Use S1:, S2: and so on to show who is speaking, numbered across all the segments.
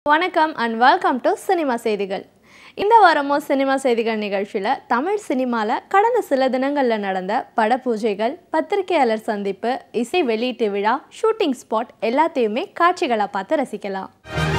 S1: வணக்கம் and welcome to cinema செய்திகள் இந்த வாரமும் சினிமா செய்திகள் நிகழ்ச்சியில் தமிழ் சினிமாவில் கடந்த சில தினங்களில் நடந்த பட பூஜைகள் பத்திரிகையாளர் சந்திப்பு இசை வெளியீட்டு விழா ஷூட்டிங் ஸ்பாட் எல்லாத்தையுமே காட்சிகளாக பார்த்து ரசிக்கலாம்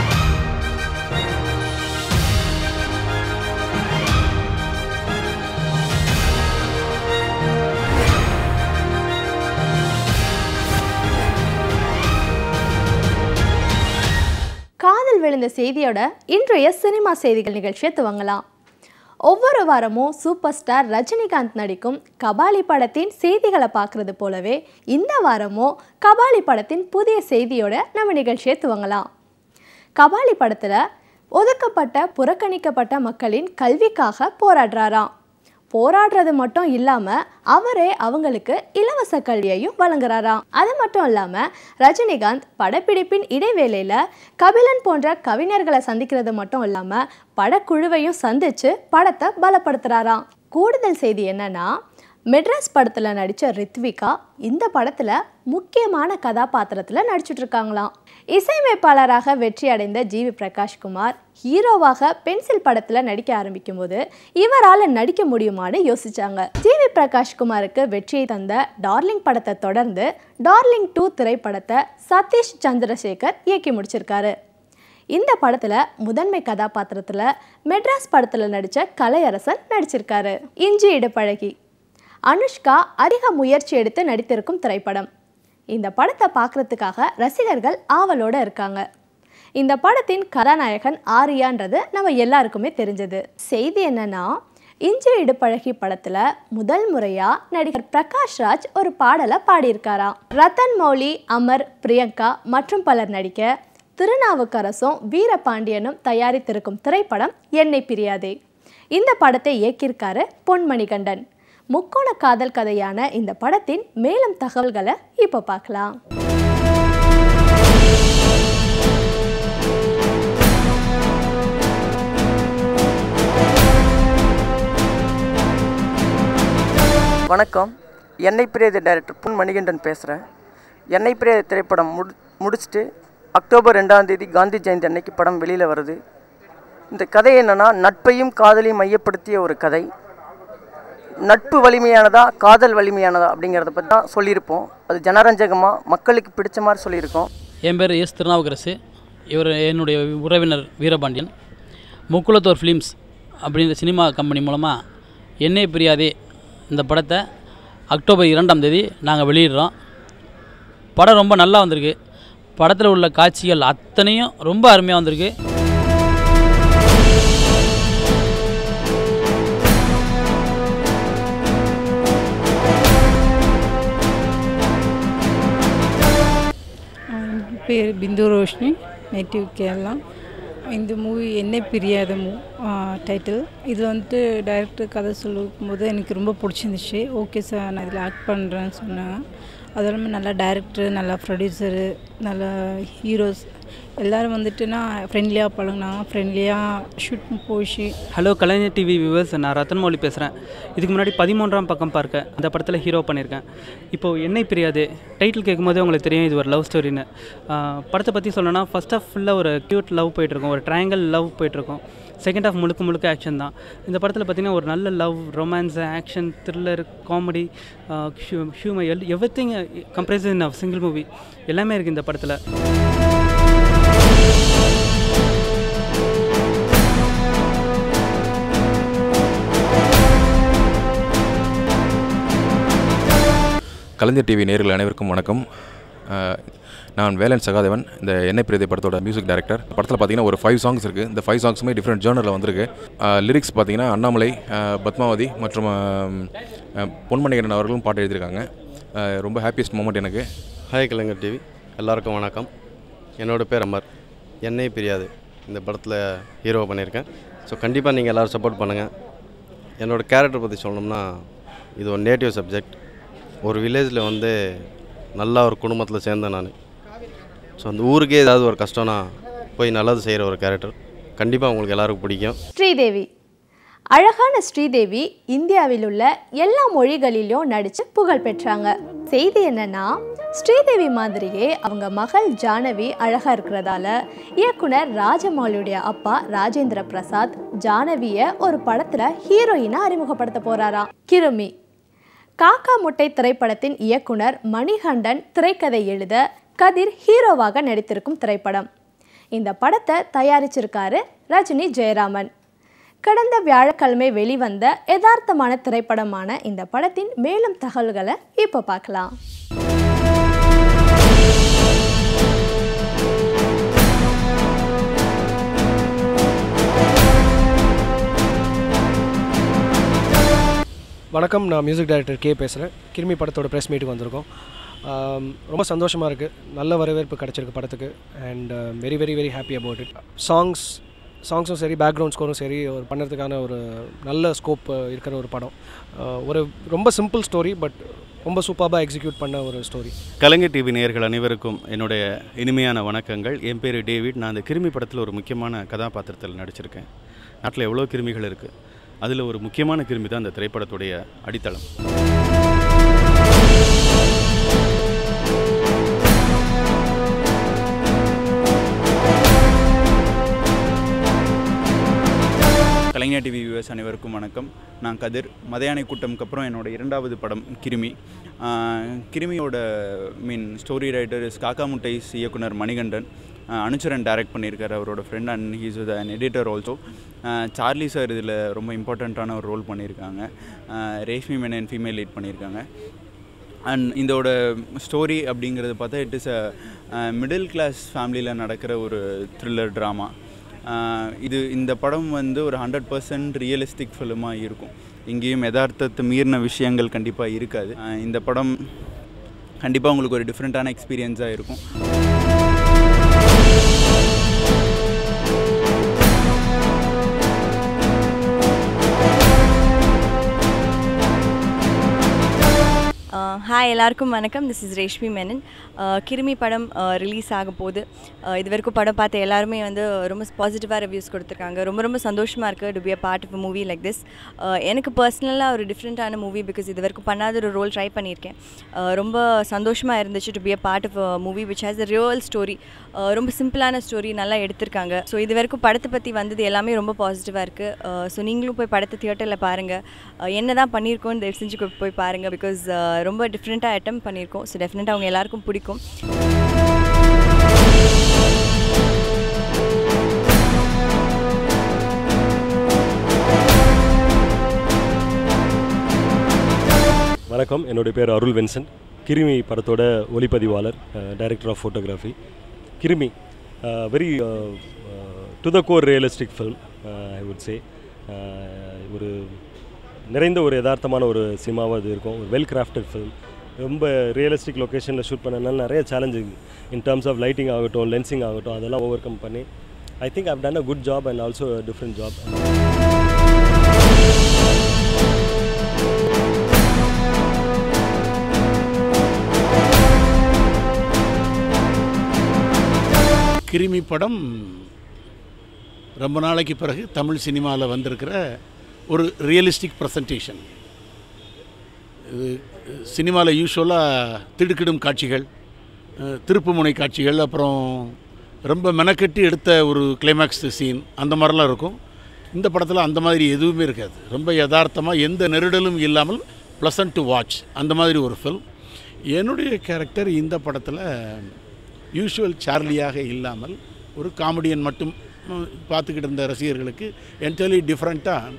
S1: காதல் விழுந்த செய்தியோட இன்றைய சினிமா செய்திகள் நிகழ்ச்சியை துவங்கலாம் ஒவ்வொரு வாரமும் சூப்பர் ஸ்டார் ரஜினிகாந்த் நடிக்கும் கபாலி படத்தின் செய்திகளை பார்க்குறது போலவே இந்த வாரமும் கபாலி படத்தின் புதிய செய்தியோட நம்ம நிகழ்ச்சியை துவங்கலாம் கபாலி படத்தில் ஒதுக்கப்பட்ட புறக்கணிக்கப்பட்ட மக்களின் கல்விக்காக போராடுறாராம் போராடுறது மட்டும் இல்லாமல் அவரே அவங்களுக்கு இலவச கல்வியையும் வழங்குறாராம் அது மட்டும் இல்லாமல் ரஜினிகாந்த் படப்பிடிப்பின் இடைவேளையில் கபிலன் போன்ற கவிஞர்களை சந்திக்கிறது மட்டும் இல்லாமல் படக்குழுவையும் சந்தித்து படத்தை பலப்படுத்துகிறாராம் கூடுதல் செய்தி என்னன்னா மெட்ராஸ் படத்தில் நடித்த ரித்விகா இந்த படத்தில் முக்கியமான கதாபாத்திரத்தில் நடிச்சிட்டு இருக்காங்களாம் இசையமைப்பாளராக வெற்றி அடைந்த ஜிவி பிரகாஷ்குமார் ஹீரோவாக பென்சில் படத்தில் நடிக்க ஆரம்பிக்கும் போது இவரால் நடிக்க முடியுமான்னு யோசிச்சாங்க ஜிவி பிரகாஷ்குமாருக்கு வெற்றியை தந்த டார்லிங் படத்தை தொடர்ந்து டார்லிங் டூ திரைப்படத்தை சதீஷ் சந்திரசேகர் இயக்கி முடிச்சிருக்காரு இந்த படத்தில் முதன்மை கதாபாத்திரத்தில் மெட்ராஸ் படத்தில் நடித்த கலையரசன் நடிச்சிருக்காரு இஞ்சி இடப்பழகி அனுஷ்கா அதிக முயற்சி எடுத்து நடித்திருக்கும் திரைப்படம் இந்த படத்தை பார்க்குறதுக்காக ரசிகர்கள் ஆவலோடு இருக்காங்க இந்த படத்தின் கதாநாயகன் ஆரியான்றது நம்ம எல்லாருக்குமே தெரிஞ்சது செய்தி என்னன்னா இஞ்சி இடுப்பழகி படத்துல முதல் முறையா நடிகர் பிரகாஷ் ராஜ் ஒரு பாடலை பாடியிருக்காராம் ரத்தன் மௌலி அமர் பிரியங்கா மற்றும் பலர் நடிக்க திருநாவுக்கரசும் வீரபாண்டியனும் தயாரித்திருக்கும் திரைப்படம் என்னை பிரியாதே இந்த படத்தை இயக்கியிருக்காரு பொன்மணிகண்டன் முக்கோண காதல் கதையான இந்த படத்தின் மேலும் தகவல்களை இப்போ பார்க்கலாம்
S2: வணக்கம் என்னை பிரியத டைரக்டர் புன் மணிகண்டன் பேசுகிறேன் என்னை பிரியத திரைப்படம் முடி முடிச்சுட்டு அக்டோபர் ரெண்டாம் தேதி காந்தி ஜெயந்தி அன்னைக்கு படம் வெளியில் வருது இந்த கதை என்னென்னா நட்பையும் காதலையும் மையப்படுத்திய ஒரு கதை நட்பு வலிமையானதா காதல் வலிமையானதா அப்படிங்கிறத பற்றி தான் சொல்லியிருப்போம் அது ஜனரஞ்சகமாக மக்களுக்கு பிடிச்ச மாதிரி சொல்லியிருக்கோம்
S3: என் பேர் எஸ் திருநாவுக்கரசு இவர் என்னுடைய உறவினர் வீரபாண்டியன் முக்குளத்தோர் ஃபிலிம்ஸ் அப்படின்ற சினிமா கம்பெனி மூலமாக என்னே பிரியாதே இந்த படத்தை அக்டோபர் இரண்டாம் தேதி நாங்கள் வெளியிடுறோம் படம் ரொம்ப நல்லா வந்திருக்கு படத்தில் உள்ள காட்சிகள் அத்தனையும் ரொம்ப அருமையாக வந்திருக்கு
S4: என் பேர் பிந்து ரோஷினி நேட்டிவ் கேரளா இந்த மூவி என்ன பிரியாத மூ டைட்டில் இது வந்துட்டு டைரக்டர் கதை சொல்லும் போது எனக்கு ரொம்ப பிடிச்சிருந்துச்சு ஓகே சார் நான் இதில் ஆக்ட் பண்ணுறேன்னு சொன்னாங்க அது இல்லாமல் நல்லா டைரக்டர் நல்லா ப்ரொடியூசரு நல்ல ஹீரோஸ் எல்லோரும் வந்துட்டுனா ஃப்ரெண்ட்லியாக பழகுனாங்க ஃப்ரெண்ட்லியாக ஷூட் போச்சு
S5: ஹலோ கலைஞர் டிவி வியூவர்ஸ் நான் ரத்தன்மௌலி பேசுகிறேன் இதுக்கு முன்னாடி பதிமூன்றாம் பக்கம் பார்க்க அந்த படத்தில் ஹீரோ பண்ணியிருக்கேன் இப்போது என்னை பிரியாது டைட்டில் கேட்கும்போதே உங்களுக்கு தெரியும் இது ஒரு லவ் ஸ்டோரின்னு ஆஹ் படத்தை பற்றி சொல்லணும்னா ஃபஸ்ட் ஆஃப் ஃபுல்லாக ஒரு க்யூட் லவ் போயிட்டுருக்கும் ஒரு ட்ரையாங்கல் லவ் போயிட்டுருக்கும் செகண்ட் ஆஃப் முழுக்க முழுக்க ஆக்ஷன் தான் இந்த படத்தில் பார்த்திங்கன்னா ஒரு நல்ல love romance action thriller comedy humour all everything comparison of single movie எல்லாமே இருக்குது இந்த படத்தில்
S6: கலைஞர் டிவி நேயர்கள் அனைவருக்கும் வணக்கம் அஹ், நான் வேலன் சகாதேவன் இந்த எண்ணெய் பிரீதி படத்தோட மியூசிக் டைரக்டர் படத்தில் பார்த்தீங்கன்னா ஒரு ஃபைவ் சாங்ஸ் இருக்குது இந்த ஃபைவ் சாங்ஸுமே டிஃப்ரெண்ட் ஜேர்னலில் வந்திருக்கு லிரிக்ஸ் பார்த்தீங்கன்னா அண்ணாமலை அஹ், பத்மாவதி மற்றும் அஹ், அஹ், பொன்மணிகரன் அவர்களும் பாட்டு எழுதியிருக்காங்க அஹ், ரொம்ப ஹாப்பியஸ்ட் மூமெண்ட் எனக்கு
S7: ஹாய் கலைஞர் டிவி எல்லாருக்கும் வணக்கம் என்னோட பேர் அமர் என்னை பிரியாது இந்த படத்தில் ஹீரோ பண்ணியிருக்கேன் ஸோ கண்டிப்பாக நீங்கள் எல்லோரும் சப்போர்ட் பண்ணுங்கள் என்னோடய கேரக்டர் பற்றி சொல்லணும்னா இது ஒரு நேட்டிவ் சப்ஜெக்ட் ஒரு வில்லேஜில் வந்து நல்ல ஒரு குடும்பத்தில் சேர்ந்தேன் நான் ஸோ அந்த ஊருக்கே ஏதாவது ஒரு கஷ்டம்னா போய் நல்லது செய்கிற ஒரு கேரக்டர் கண்டிப்பாக உங்களுக்கு எல்லாருக்கும் பிடிக்கும்
S1: ஸ்ரீதேவி அழகான ஸ்ரீதேவி இந்தியாவில் உள்ள எல்லா மொழிகளிலும் நடித்து புகழ் பெற்றாங்க செய்தி என்னன்னா ஸ்ரீதேவி மாதிரியே அவங்க மகள் ஜானவி அழகா இருக்கிறதால இயக்குனர் ராஜமௌலியுடைய அப்பா ராஜேந்திர பிரசாத் ஜானவிய ஒரு படத்துல ஹீரோயினா அறிமுகப்படுத்த போறாராம் கிருமி காக்கா முட்டை திரைப்படத்தின் இயக்குனர் மணிகண்டன் திரைக்கதை எழுத கதிர் ஹீரோவாக நடித்திருக்கும் திரைப்படம் இந்த படத்தை தயாரிச்சிருக்காரு ரஜினி ஜெயராமன் கடந்த வியாழக்கிழமை வெளிவந்த யதார்த்தமான திரைப்படமான இந்த படத்தின் மேலும் தகவல்களை இப்போ பார்க்கலாம்
S8: வணக்கம் நான் மியூசிக் டைரக்டர் கே பேசுகிறேன் கிருமி படத்தோட ப்ரெஸ் மீட்டுக்கு வந்திருக்கோம் ஆம், ரொம்ப சந்தோஷமாக இருக்குது நல்ல வரவேற்பு கிடச்சிருக்கு படத்துக்கு and very very very happy about it songs சாங்ஸும் சரி பேக்ரவுண்ட் ஸ்கோரும் சரி ஒரு பண்ணுறதுக்கான ஒரு நல்ல ஸ்கோப் இருக்கிற ஒரு படம் அஹ், ஒரு ரொம்ப சிம்பிள் ஸ்டோரி பட் ரொம்ப சூப்பராக எக்ஸிக்யூட் பண்ண ஒரு ஸ்டோரி
S9: கலைஞர் டிவி நேயர்கள் அனைவருக்கும் என்னுடைய இனிமையான வணக்கங்கள் என் பேர் டேவிட் நான் அந்த கிருமி படத்தில் ஒரு முக்கியமான கதாபாத்திரத்தில் நடிச்சிருக்கேன் நாட்டில் எவ்வளோ கிருமிகள் இருக்குது அதில் ஒரு முக்கியமான கிருமி தான் அந்த திரைப்படத்துடைய அடித்தளம்
S10: கலைஞர் டிவி வியூவர்ஸ் அனைவருக்கும் வணக்கம் நான் கதிர் மதையானை கூட்டம்க்கு அப்புறம் என்னோட இரண்டாவது படம் கிருமி ஆஹ் கிருமியோட main story writer is Kaaka முட்டைஸ் இயக்குனர் மணிகண்டன் ஆஹ் அனுச்சரன் டைரக்ட் பண்ணியிருக்காரு அவரோட friend and he's an editor also Charlie sir இதில் ரொம்ப இம்பார்ட்டண்ட்டான ஒரு ரோல் பண்ணியிருக்காங்க ah Reshmi Menon female lead பண்ணியிருக்காங்க அண்ட் இதோட ஸ்டோரி அப்படிங்கிறது பார்த்தா it is a middle class ஃபேமிலியில் நடக்கிற ஒரு த்ரில்லர் ட்ராமா இது இந்த படம் வந்து ஒரு ஹண்ட்ரட் பர்சன்ட் ரியலிஸ்டிக் ஃபிலிமாக இருக்கும் இங்கேயும் யதார்த்தத்தை மீறின விஷயங்கள் கண்டிப்பாக இருக்காது ஆஹ் இந்த படம் கண்டிப்பாக உங்களுக்கு ஒரு டிஃப்ரெண்ட்டான எக்ஸ்பீரியன்ஸாக இருக்கும்
S11: ஹாய் எல்லாருக்கும் வணக்கம் this is Reshmi Menon ah Kirumi படம் ரிலீஸ் ஆக போகுது அஹ் இது வரைக்கும் படம் பார்த்த எல்லாருமே வந்து ரொம்ப பாசிட்டிவாக ரிவ்யூஸ் கொடுத்துருக்காங்க ரொம்ப ரொம்ப சந்தோஷமாக இருக்குது to be a part of movie like this எனக்கு பர்சனலாக ஒரு டிஃப்ரெண்ட்டான மூவி பிகாஸ் இது வரைக்கும் பண்ணாத ஒரு ரோல் ட்ரை பண்ணியிருக்கேன் அஹ் ரொம்ப சந்தோஷமாக இருந்துச்சு to be a part of movie which has a real story ரொம்ப சிம்பிளான ஸ்டோரி நல்லா எடுத்திருக்காங்க ஸோ இது வரைக்கும் படத்தை பற்றி வந்தது எல்லாமே ரொம்ப பாசிட்டிவாக இருக்குது ஸோ நீங்களும் போய் படத்தை தியேட்டரில் பாருங்கள் என்ன தான் பண்ணியிருக்கோன்னு தயவு செஞ்சு போய் போய் பாருங்கள் பிகாஸ் ரொம்ப டிஃப்ரெண்ட்டாக அட்டம் பண்ணியிருக்கோம் ஸோ டெஃபினட்டாக அவங்க எல்லாருக்கும் பிடிக்கும்
S12: வணக்கம் என்னுடைய பேர் அருள் வென்சன் கிருமி படத்தோட ஒளிப்பதிவாளர் director of photography Kirumi very to the core realistic film I would say ஒரு நிறைந்த ஒரு யதார்த்தமான ஒரு சினிமாவாக அது இருக்கும் ஒரு வெல் கிராஃப்டட் ஃபில்ம் ரொம்ப ரியலிஸ்டிக் லொக்கேஷனில் ஷூட் பண்ணனால நிறைய challenging in terms of lighting ஆகட்டும் லென்சிங் ஆகட்டும் அதெல்லாம் ஓவர் கம் பண்ணி I think I've done a good job and also different job
S13: Kirumi படம் ரொம்ப நாளைக்கு பிறகு தமிழ் சினிமாவில் வந்திருக்கிற ஒரு ரியலிஸ்டிக் ப்ரெசன்டேஷன் இது சினிமாவில் யூஸ்வலாக திடுக்கிடும் காட்சிகள் அஹ், திருப்புமுனை காட்சிகள் அப்புறம் ரொம்ப மெனக்கெட்டு எடுத்த ஒரு கிளைமேக்ஸ் சீன் அந்த மாதிரிலாம் இருக்கும் இந்த படத்தில் அந்த மாதிரி எதுவுமே இருக்காது ரொம்ப யதார்த்தமாக எந்த நெருடலும் இல்லாமல் ப்ளசன்ட் டு வாட்ச் அந்த மாதிரி ஒரு ஃபில்ம் என்னுடைய கேரக்டர் இந்த படத்தில் யூஷுவல் சார்லியாக இல்லாமல் ஒரு காமெடியன் மட்டும் ம், பார்த்துக்கிட்டு இருந்த ரசிகர்களுக்கு என்டர்லி டிஃப்ரெண்ட்டாக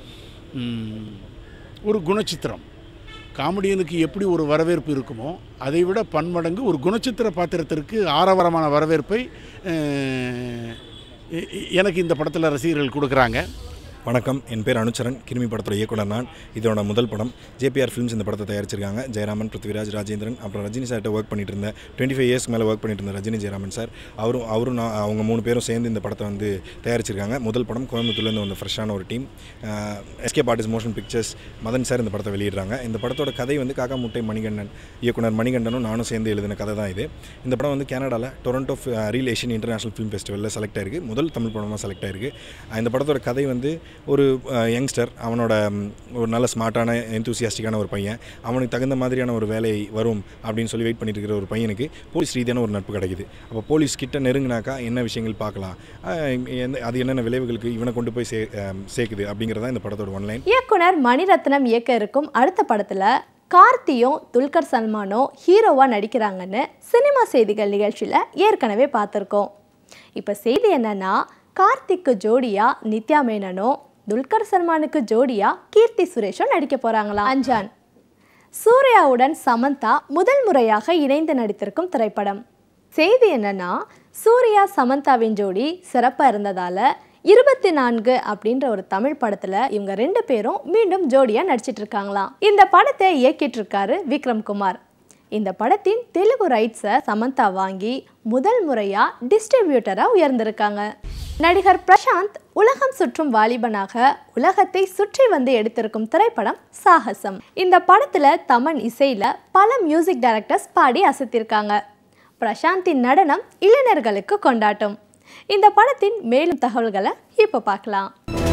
S13: ஒரு குணச்சித்திரம் காமெடியனுக்கு எப்படி ஒரு வரவேற்பு இருக்குமோ அதை விட பன்மடங்கு ஒரு குணச்சித்திர பாத்திரத்திற்கு ஆரவாரமான வரவேற்பை அஹ், எ- எ- எனக்கு இந்த படத்தில் ரசிகர்கள் கொடுக்குறாங்க
S14: வணக்கம் என் பேர் அனுச்சரன் கிருமி படத்தோட இயக்குனர் நான் இதோட முதல் படம் ஜேபிஆர் ஃபிலிம்ஸ் இந்த படத்தை தயாரிச்சிருக்காங்க ஜெயராமன் பிருத்விராஜ் ராஜேந்திரன் அப்புறம் ரஜினி சார்கிட்ட ஒர்க் பண்ணிட்டு இருந்தேன் டுவெண்ட்டி ஃபைவ் இயர்ஸ்க்கு மேலே ஒர்க் பண்ணிட்டு இருந்த ரஜினி ஜெயராமன் சார் அவரும் அவரும் நான் அவங்க மூணு பேரும் சேர்ந்து இந்த படத்தை வந்து தயாரிச்சிருக்காங்க முதல் படம் கோயம்புத்தூர்லேருந்து வந்த ஃப்ரெஷ்ஷான ஒரு team SK artist motion pictures Madan sir இந்த படத்தை வெளியிடுறாங்க இந்த படத்தோட கதை வந்து காக்கா முட்டை மணிகண்டன் இயக்குனர் மணிகண்டனும் நானும் சேர்ந்து எழுதின கதை தான் இது இந்த படம் வந்து கனடாவில் Toronto reel Asian international film ஃபெஸ்டிவலில் செலக்ட் ஆயிருக்கு முதல் தமிழ் படமாக செலக்ட் ஆயிருக்கு அஹ் இந்த படத்தோட கதை வந்து ஒரு யங்ஸ்டர் அவனோட ம், ஒரு நல்ல ஸ்மார்ட்டான எந்தூசியாஸ்டிக்கான ஒரு பையன் அவனுக்கு தகுந்த மாதிரியான ஒரு வேலை வரும் அப்படின்னு சொல்லி வெயிட் பண்ணிட்டு இருக்கிற ஒரு பையனுக்கு போலீஸ் ரீதியான ஒரு நட்பு கிடைக்குது அப்போ போலீஸ் கிட்ட நெருங்கினாக்கா என்ன விஷயங்கள் பார்க்கலாம் அஹ், எந்த அது என்னென்ன விளைவுகளுக்கு இவனை கொண்டு போய் சே அஹ், சேர்க்குது அப்படிங்கிறதா இந்த படத்தோட ஒன்லைன்
S1: இயக்குனர் மணிரத்னம் இயக்க இருக்கும் அடுத்த படத்துல கார்த்தியும் துல்கர் சல்மானும் ஹீரோவா நடிக்கிறாங்கன்னு சினிமா செய்திகள் நிகழ்ச்சியில ஏற்கனவே பார்த்துருக்கோம் இப்போ செய்தி என்னன்னா கார்த்திக்கு ஜோடியா நித்யா மேனனும் துல்கர் சல்மானுக்கு ஜோடியா கீர்த்தி சுரேஷும் நடிக்க போறாங்களாம் அஞ்சான் சூர்யாவுடன் சமந்தா முதல் முறையாக இணைந்து நடித்திருக்கும் திரைப்படம் செய்தி என்னன்னா சூர்யா சமந்தாவின் ஜோடி சிறப்பாக இருந்ததால இருபத்தி நான்கு அப்படின்ற ஒரு தமிழ் படத்துல இவங்க ரெண்டு பேரும் மீண்டும் ஜோடியா நடிச்சிட்டு இருக்காங்களாம் இந்த படத்தை இயக்கிட்டு இருக்காரு விக்ரம் குமார் இந்த படத்தின் தெலுங்கு ரைட்ஸை சமந்தா வாங்கி முதல் முறையா டிஸ்ட்ரிபியூட்டரா உயர்ந்திருக்காங்க நடிகர் பிரசாந்த் உலகம் சுற்றும் வாலிபனாக உலகத்தை சுற்றி வந்து எடுத்திருக்கும் திரைப்படம் சாகசம் இந்த படத்துல தமன் இசையில பல மியூசிக் டைரக்டர்ஸ் பாடி அசத்திருக்காங்க பிரசாந்தின் நடனம் இளைஞர்களுக்கு கொண்டாட்டம் இந்த படத்தின் மேலும் தகவல்களை இப்போ பார்க்கலாம்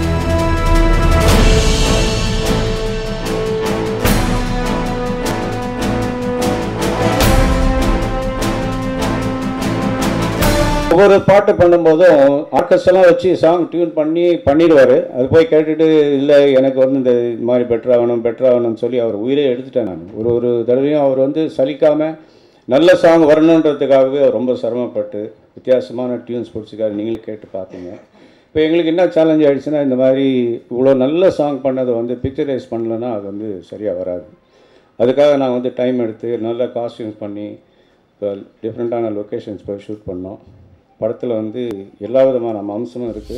S15: ஒவ்வொரு பாட்டு பண்ணும்போதும் ஆர்கெஸ்ட்ரெல்லாம் வச்சு சாங் டியூன் பண்ணி பண்ணிடுவார் அது போய் கேட்டுட்டு இல்லை எனக்கு வந்து இந்த இது மாதிரி பெட்டர் ஆகணும் பெட்டர் ஆகணும்னு சொல்லி அவர் உயிரே எடுத்துட்டேன் நான் ஒரு ஒரு தடவையும் அவர் வந்து சலிக்காமல் நல்ல சாங் வரணுன்றதுக்காகவே அவர் ரொம்ப சிரமப்பட்டு வித்தியாசமான டியூன்ஸ் பிடிச்சிக்காரு நீங்களே கேட்டு பார்ப்பீங்க இப்போ எங்களுக்கு என்ன சேலஞ்ச் ஆகிடுச்சுன்னா இந்த மாதிரி இவ்வளோ நல்ல சாங் பண்ணதை வந்து பிக்சரைஸ் பண்ணலன்னா அது வந்து சரியாக வராது அதுக்காக நான் வந்து டைம் எடுத்து நல்ல காஸ்டியூம்ஸ் பண்ணி டிஃப்ரெண்ட்டான லொக்கேஷன்ஸ் போய் ஷூட் பண்ணோம் படத்தில் வந்து எல்லா விதமான அம்சமும் இருக்குது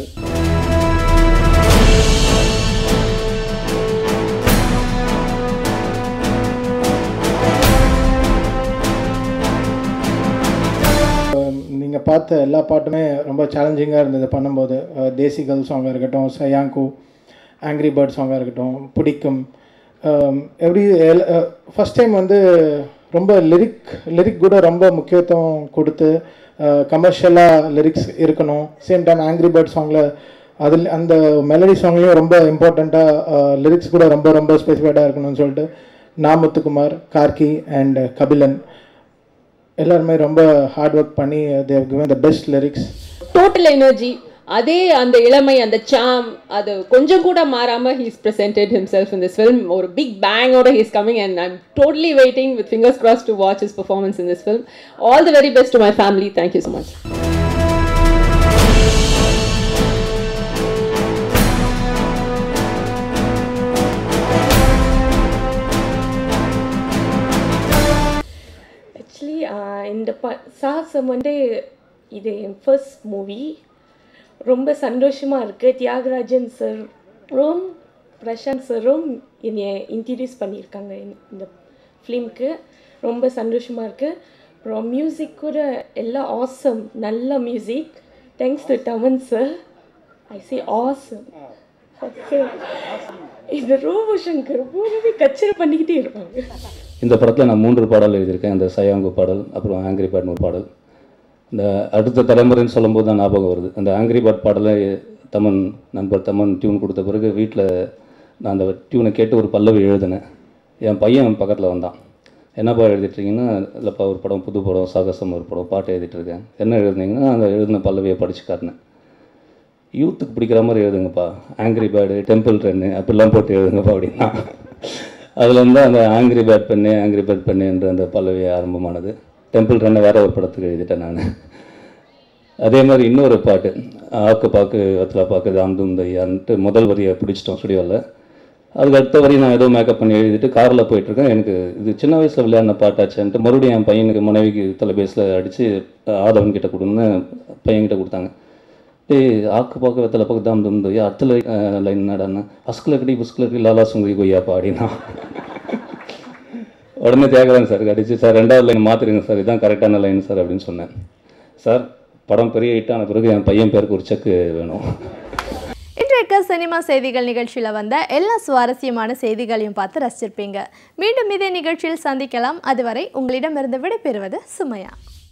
S16: நீங்கள் பார்த்த எல்லா பாட்டுமே ரொம்ப சேலஞ்சிங்காக இருந்தது பண்ணும்போது அஹ், தேசி கேர்ள் சாங்காக இருக்கட்டும் சயாங்கு ஆங்க்ரி பேர்ட் சாங்காக இருக்கட்டும் பிடிக்கும் எவ்ரி ஃபஸ்ட் டைம் வந்து ரொம்ப லிரிக் லிரிக் கூட ரொம்ப முக்கியத்துவம் கொடுத்து கமர்ஷியலாக லிரிக்ஸ் இருக்கணும் சேம் டைம் ஆங்க்ரி பேர்ட் சாங்கில் அதில் அந்த மெலடி சாங்லேயும் ரொம்ப இம்பார்ட்டண்ட்டாக லிரிக்ஸ் கூட ரொம்ப ரொம்ப ஸ்பெசிஃபைடாக இருக்கணும்னு சொல்லிட்டு நா முத்துக்குமார் கார்கி அண்ட் கபிலன் எல்லாருமே ரொம்ப ஹார்ட் ஒர்க் பண்ணி Dev given the best lyrics
S17: total energy அதே அந்த இளமை அந்த சாம் அது கொஞ்சம் கூட மாறாமல் he's presented himself in this film ஒரு பிக் பேங்கோட he's coming and I'm totally waiting with fingers crossed to வாட்ச் his performance in this film all the very best to my family thank you so much
S18: actually இந்த ப சாகசம் வந்து இது என் first movie ரொம்ப சந்தோஷமாக இருக்குது தியாகராஜன் சாரும் பிரசாந்த் சாரும் என்னை இன்ட்ரடியூஸ் பண்ணியிருக்காங்க இந்த- இந்த ஃபிலிம்க்கு ரொம்ப சந்தோஷமாக இருக்குது அப்புறம் மியூசிக் கூட எல்லாம் ஆசம் நல்ல music thanks to Thaman sir I see awesome இந்த ரோபோ சங்கர் ரொம்பவே கச்சரை பண்ணிக்கிட்டே இருப்பாங்க
S19: இந்த படத்தில் நான் மூன்று பாடல் எழுதியிருக்கேன் இந்த சயாங்கு பாடல் அப்புறம் ஆங்கிரி பேட்னு ஒரு பாடல் இந்த அடுத்த தலைமுறைன்னு சொல்லும்போது தான் ஞாபகம் வருது அந்த ஆங்கிரி பேட் பாடலை தமன் நண்பர் தமன் டியூன் கொடுத்த பிறகு வீட்டில் நான் அந்த டியூனை கேட்டு ஒரு பல்லவி எழுதினேன் என் பையன் பக்கத்தில் வந்தான் என்னப்பா எழுதிட்டுருக்கீங்கன்னா இல்லைப்பா ஒரு படம் புது படம் சாகசம் ஒரு படம் பாட்டு எழுதிட்டு இருக்கேன் என்ன எழுதுனீங்கன்னா அந்த எழுதின பல்லவியை படித்து காட்டினேன் யூத்துக்கு பிடிக்கிற மாதிரி எழுதுங்கப்பா ஆங்கிரி பேர்டு டெம்பிள் ரன்னு அப்படிலாம் போட்டு எழுதுங்கப்பா அப்படின்னா அதுலேருந்து அந்த ஆங்கிரி பேட் பெண்ணு ஆங்கிரி பேட் பெண்ணு என்ற அந்த பல்லவி ஆரம்பமானது டெம்பிள் ரன்னை வேற ஒரு படத்துக்கு எழுதிட்டேன் நான் அதே மாதிரி இன்னொரு பாட்டு ஆக்கு பாக்கு வத்தலா பாக்கு தாம் தையான்ட்டு முதல் வரியை பிடிச்சிட்டோம் ஸ்டுடியோவில் அதுக்கு அடுத்த வரி நான் ஏதோ மேக்கப் பண்ணி எழுதிட்டு காரில் போயிட்டுருக்கேன் எனக்கு இது சின்ன வயசில் விளையாடின பாட்டாச்சுன்ட்டு மறுபடியும் என் பையனுக்கு மனைவிக்கு தொலைபேசியில் அடித்து ஆதவன் கிட்ட கொடுன்னு பையன்கிட்ட கொடுத்தாங்க டேய் ஆக்கு பார்க்க வெத்தலை பக்கம் தாம் தம் தொய்யா அடுத்த லைன் என்னடான்னு அஸ்கில் கடி புஸ்கில் கடி லாலா சுங்கி கொய்யாப்பா அப்படின்னா உடனே தியாகராஜன் சார் அடிச்சு சார் ரெண்டாவது லைன் மாற்றிருங்க சார் இதுதான் கரெக்டான லைன் சார் அப்படின்னு சொன்னேன் சார் படம் பெரிய ஹிட்டான பிறகு என் பையன் பேருக்கு ஒரு செக்கு வேணும்
S1: இன்றைக்கு சினிமா செய்திகள் நிகழ்ச்சியில் வந்த எல்லா சுவாரஸ்யமான செய்திகளையும் பார்த்து ரசிச்சிருப்பீங்க மீண்டும் இதே நிகழ்ச்சியில் சந்திக்கலாம் அதுவரை உங்களிடமிருந்து விடைபெறுவது சுமையா